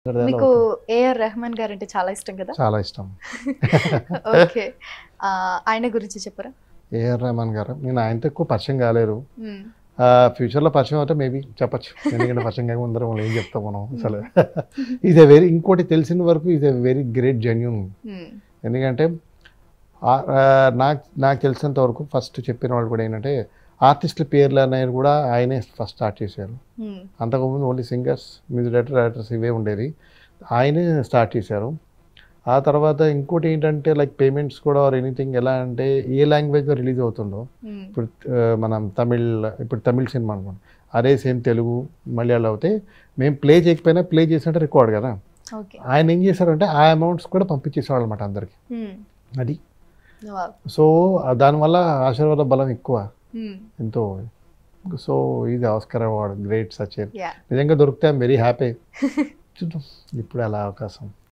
మీకు ఏఆర్ రెహమాన్ గారు అంటే చాలా ఇష్టం కదా చాలా ఇష్టం ఓకే ఆ, ఆయన గురించి చెప్పరా ఏఆర్ రెహమాన్ గారు నేను ఆయనతో ఎక్కువ పరిచయం కాలేరు మ్మ్. ఫ్యూచర్లో పరిచయం అయితే మేబీ చెప్పచ్చు ఎందుకంటే పరిచయం కాక ముందర మనం ఏం చెప్తాం మనం అసలు ఈజ్ ఎ వెరీ ఇంకోటి తెలిసిన వరకు is a very great genuine hmm. ఎందుకంటే ఆ- ఆ, నాకు నాకు తెలిసినంత వరకు ఫస్ట్ చెప్పిన వాళ్ళు కూడా ఏంటంటే ఆర్టిస్టుల పేర్లు అనేది కూడా ఆయనే ఫస్ట్ స్టార్ట్ చేశారు మ్మ్. అంతకుముందు only singers music director directors ఇవే ఉండేది ఆయనే స్టార్ట్ చేశారు ఆ తర్వాత ఇంకోటి ఏంటంటే లైక్ పేమెంట్స్ కూడా ఆర్ ఎనీథింగ్ ఎలా అంటే ఏ లాంగ్వేజ్లో రిలీజ్ అవుతుందో మ్మ్. ఇప్పుడు ఆ, మనం తమిళ్ ఇప్పుడు తమిళ్ సినిమా అనుకోండి అదే సేమ్ తెలుగు మలయాళం అవుతే మేము ప్లే చేయకపోయినా ప్లే చేసినట్టు రికార్డ్ కదా ఓకే ఆయన ఏం చేశారంటే ఆ అమౌంట్స్ కూడా పంపించేసేవాళ్ళు అనమాట అందరికి మ్మ్. అది వావ్. సో దానివల్ల ఆశీర్వాద బలం ఎక్కువ మ్మ్. ఎంతో సో ఇది Oscar award great Sachin yeah నిజంగా దొరికితే ఐమ్ వెరీ హ్యాపీ చూద్దాం ఇప్పుడు అలా అవకాశం